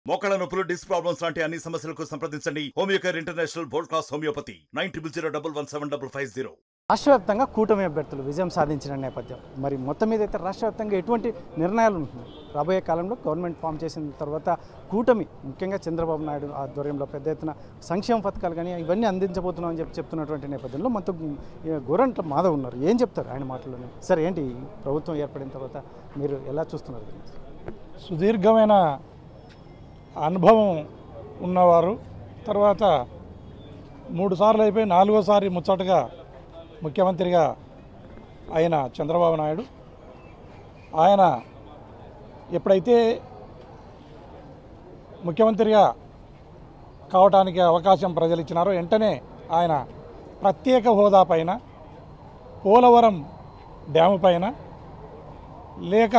మోకాళ్ళ నొప్పులు disc problems లాంటి అన్ని సమస్యలకు సంప్రదించండి Homeocare International world class homeopathy nine triple zero double one seven double five zero రాష్ట్ర వ్యాప్తంగా కూటమి అభ్యర్థులు విజయం సాధించిన నేపథ్యం మరి మొత్తం మీద అయితే రాష్ట్ర వ్యాప్తంగా ఎటువంటి నిర్ణయాలు ఉంటున్నాయి రాబోయే కాలంలో గవర్నమెంట్ ఫామ్ చేసిన తర్వాత కూటమి ముఖ్యంగా చంద్రబాబు నాయుడు ఆధ్వర్యంలో పెద్ద ఎత్తున సంక్షేమ పథకాలు కానీ ఇవన్నీ అందించబోతున్నామని చెప్పి చెప్తున్నటువంటి నేపథ్యంలో మొత్తం ఈ గోరంట్ల మాధవ్ ఉన్నారు ఏం చెప్తారు ఆయన మాటల్లోనే సరే ఏంటి ఈ ప్రభుత్వం ఏర్పడిన తర్వాత మీరు ఎలా చూస్తున్నారు దీన్ని? సుదీర్ఘమైన అనుభవం ఉన్నవారు తర్వాత మూడు సార్లు అయిపోయి నాలుగోసారి ముచ్చటగా ముఖ్యమంత్రిగా అయిన చంద్రబాబు నాయుడు ఆయన ఎప్పుడైతే ముఖ్యమంత్రిగా కావటానికి అవకాశం ప్రజలు ఇచ్చినారో వెంటనే ఆయన ప్రత్యేక హోదా పైన పోలవరం డ్యాము పైన లేక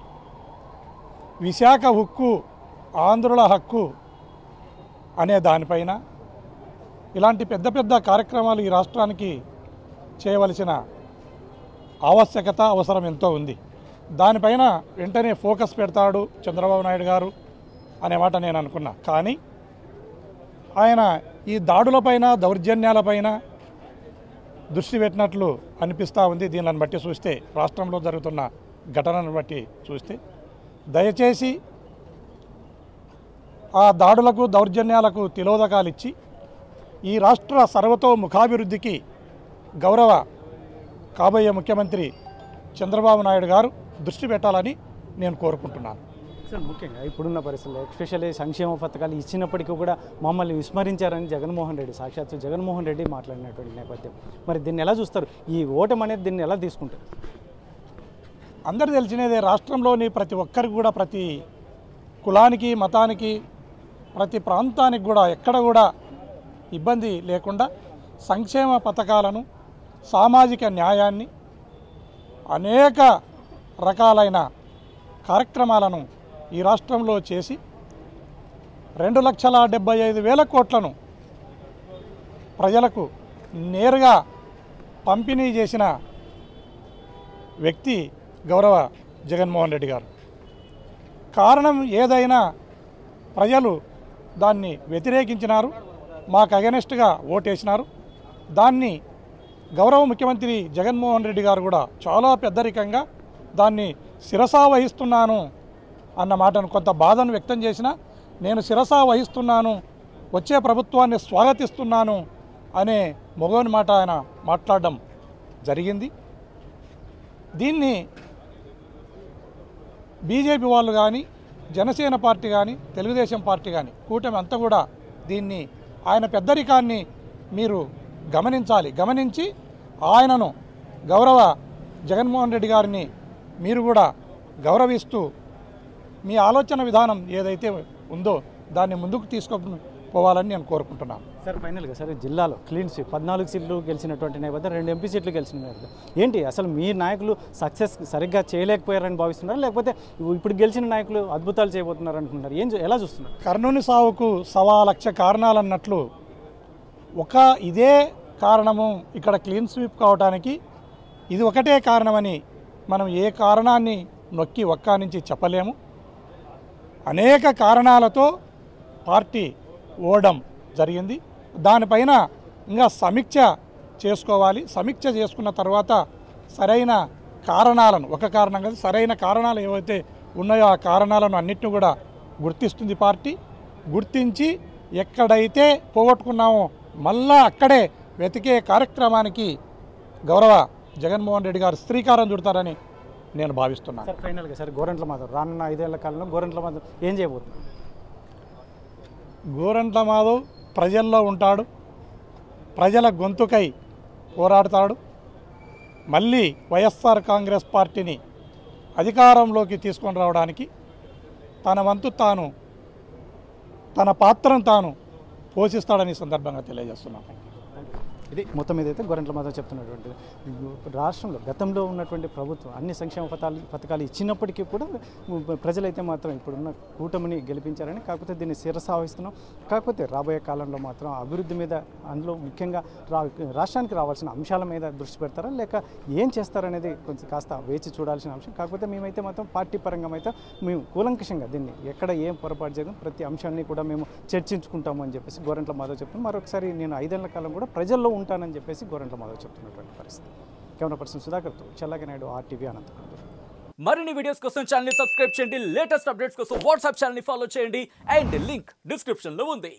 విశాఖ హక్కు ఆంధ్రుల హక్కు అనే దానిపైన ఇలాంటి పెద్ద పెద్ద కార్యక్రమాలు ఈ రాష్ట్రానికి చేయవలసిన ఆవశ్యకత అవసరం ఎంతో ఉంది దానిపైన వెంటనే ఫోకస్ పెడతాడు చంద్రబాబు నాయుడు గారు అనే మాట నేను అనుకున్నా కానీ ఆయన ఈ దాడులపైన దౌర్జన్యాలపైన దృష్టి పెట్టినట్లు అనిపిస్తూ ఉంది దీనిని బట్టి చూస్తే రాష్ట్రంలో జరుగుతున్న ఘటనను బట్టి చూస్తే దయచేసి ఆ దాడులకు దౌర్జన్యాలకు తిలోదకాలు ఇచ్చి ఈ రాష్ట్ర సర్వతో ముఖాభివృద్ధికి గౌరవ కాబోయే ముఖ్యమంత్రి చంద్రబాబు నాయుడు గారు దృష్టి పెట్టాలని నేను కోరుకుంటున్నాను సార్ ముఖ్యంగా ఇప్పుడున్న పరిస్థితుల్లో ఎస్పెషల్లీ సంక్షేమ పథకాలు ఇచ్చినప్పటికీ కూడా మమ్మల్ని విస్మరించారని జగన్మోహన్ రెడ్డి సాక్షాత్తు జగన్మోహన్ రెడ్డి మాట్లాడినటువంటి నేపథ్యం మరి దీన్ని ఎలా చూస్తారు ఈ ఓటమి అనేది దీన్ని ఎలా తీసుకుంటారు అందరు తెలిసినదే రాష్ట్రంలోని ప్రతి ఒక్కరికి కూడా ప్రతి కులానికి మతానికి ప్రతి ప్రాంతానికి కూడా ఎక్కడ కూడా ఇబ్బంది లేకుండా సంక్షేమ పథకాలను సామాజిక న్యాయాన్ని అనేక రకాలైన కార్యక్రమాలను ఈ రాష్ట్రంలో చేసి రెండు లక్షల డెబ్బై ఐదు వేల కోట్లను ప్రజలకు నేరుగా పంపిణీ చేసిన వ్యక్తి గౌరవ జగన్మోహన్ రెడ్డి గారు కారణం ఏదైనా ప్రజలు దాన్ని వ్యతిరేకించినారు మాకు అగెనెస్ట్గా ఓటేసినారు దాన్ని గౌరవ ముఖ్యమంత్రి జగన్మోహన్ రెడ్డి గారు కూడా చాలా పెద్దరికంగా దాన్ని శిరసా వహిస్తున్నాను అన్న మాటను కొంత బాధను వ్యక్తం చేసిన నేను శిరసా వహిస్తున్నాను వచ్చే ప్రభుత్వాన్ని స్వాగతిస్తున్నాను అనే మొగోని మాట ఆయన మాట్లాడడం జరిగింది దీన్ని బీజేపీ వాళ్ళు కానీ జనసేన పార్టీ కానీ తెలుగుదేశం పార్టీ కానీ కూటమి అంతా కూడా దీన్ని ఆయన పెద్దరికాన్ని మీరు గమనించాలి గమనించి ఆయనను గౌరవ జగన్మోహన్ రెడ్డి గారిని మీరు కూడా గౌరవిస్తూ మీ ఆలోచన విధానం ఏదైతే ఉందో దాన్ని ముందుకు తీసుకుపోవాలని నేను కోరుకుంటున్నాను సార్ ఫైనల్గా సరే జిల్లాలో క్లీన్ స్వీప్ పద్నాలుగు సీట్లు గెలిచినటువంటి నేపథ్యం రెండు ఎంపీ సీట్లు గెలిచిన నేపథ్యం ఏంటి అసలు మీ నాయకులు సక్సెస్ సరిగ్గా చేయలేకపోయారని భావిస్తున్నారు లేకపోతే ఇప్పుడు గెలిచిన నాయకులు అద్భుతాలు చేయబోతున్నారు అనుకుంటున్నారు ఏం చూ- ఎలా చూస్తున్నారు కర్ణుని సావుకు సవా లక్ష కారణాలన్నట్లు ఒక ఇదే కారణము ఇక్కడ క్లీన్ స్వీప్ కావటానికి ఇది ఒకటే కారణమని మనం ఏ కారణాన్ని నొక్కి ఒక్క నుంచి చెప్పలేము అనేక కారణాలతో పార్టీ ఓడం జరిగింది దానిపైన ఇంకా సమీక్ష చేసుకోవాలి సమీక్ష చేసుకున్న తర్వాత సరైన కారణాలను ఒక కారణం కాదు సరైన కారణాలు ఏవైతే ఉన్నాయో ఆ కారణాలను అన్నిటిని కూడా గుర్తిస్తుంది పార్టీ గుర్తించి ఎక్కడైతే పోగొట్టుకున్నామో మళ్ళా అక్కడే వెతికే కార్యక్రమానికి గౌరవ జగన్మోహన్ రెడ్డి గారు శ్రీకారం చుడతారని నేను భావిస్తున్నాను సార్ ఫైనల్గా సరే గోరంట్ల మాధవ్ రానున్న ఐదేళ్ల కాలంలో గోరంట్ల మాధవ్ ఏం చేయబోతున్నారు గోరంట్ల మాధవ్ ప్రజల్లో ఉంటాడు ప్రజల గొంతుకై పోరాడతాడు మళ్ళీ వైఎస్ఆర్ కాంగ్రెస్ పార్టీని అధికారంలోకి తీసుకొని రావడానికి తన వంతు తాను తన పాత్రను తాను పోషిస్తాడని ఈ సందర్భంగా తెలియజేస్తున్నాను ఇది మొత్తం మీద అయితే గొర్రెంట్ల మాత్రం చెప్తున్నటువంటిది రాష్ట్రంలో గతంలో ఉన్నటువంటి ప్రభుత్వం అన్ని సంక్షేమ పథకాలు పథకాలు ఇచ్చినప్పటికీ కూడా ప్రజలైతే మాత్రం ఇప్పుడున్న కూటమిని గెలిపించారని కాకపోతే దీన్ని శిరసావహిస్తున్నాం కాకపోతే రాబోయే కాలంలో మాత్రం అభివృద్ధి మీద అందులో ముఖ్యంగా రా రాష్ట్రానికి రావాల్సిన అంశాల మీద దృష్టి పెడతారా లేక ఏం చేస్తారనేది కొంచెం కాస్త వేచి చూడాల్సిన అంశం కాకపోతే మేమైతే మాత్రం పార్టీ పరంగా అయితే మేము కూలంకషంగా దీన్ని ఎక్కడ ఏం పొరపాటు చేయడం ప్రతి అంశాన్ని కూడా మేము చర్చించుకుంటాము అని చెప్పేసి గోరంట్ల మాధవ్ చెప్తున్నాం మరొకసారి నేను ఐదేళ్ల కాలం కూడా ప్రజల్లో ఉంటానని చెప్పేసి గోరంట్ల మాధవ్ చెప్తున్నటువంటి పరిస్థితి కెమెరా పర్సన్ సుధాకర్తో చల్లగా నాయుడు ఆర్టీవీ అనంతపురం మరిన్ని వీడియోస్ కోసం ఛానల్ ని సబ్స్క్రైబ్ చేయండి లేటెస్ట్ అప్డేట్స్ కోసం వాట్సాప్ ఛానల్ ని ఫాలో చేయండి అండ్ లింక్ డిస్క్రిప్షన్ లో ఉంది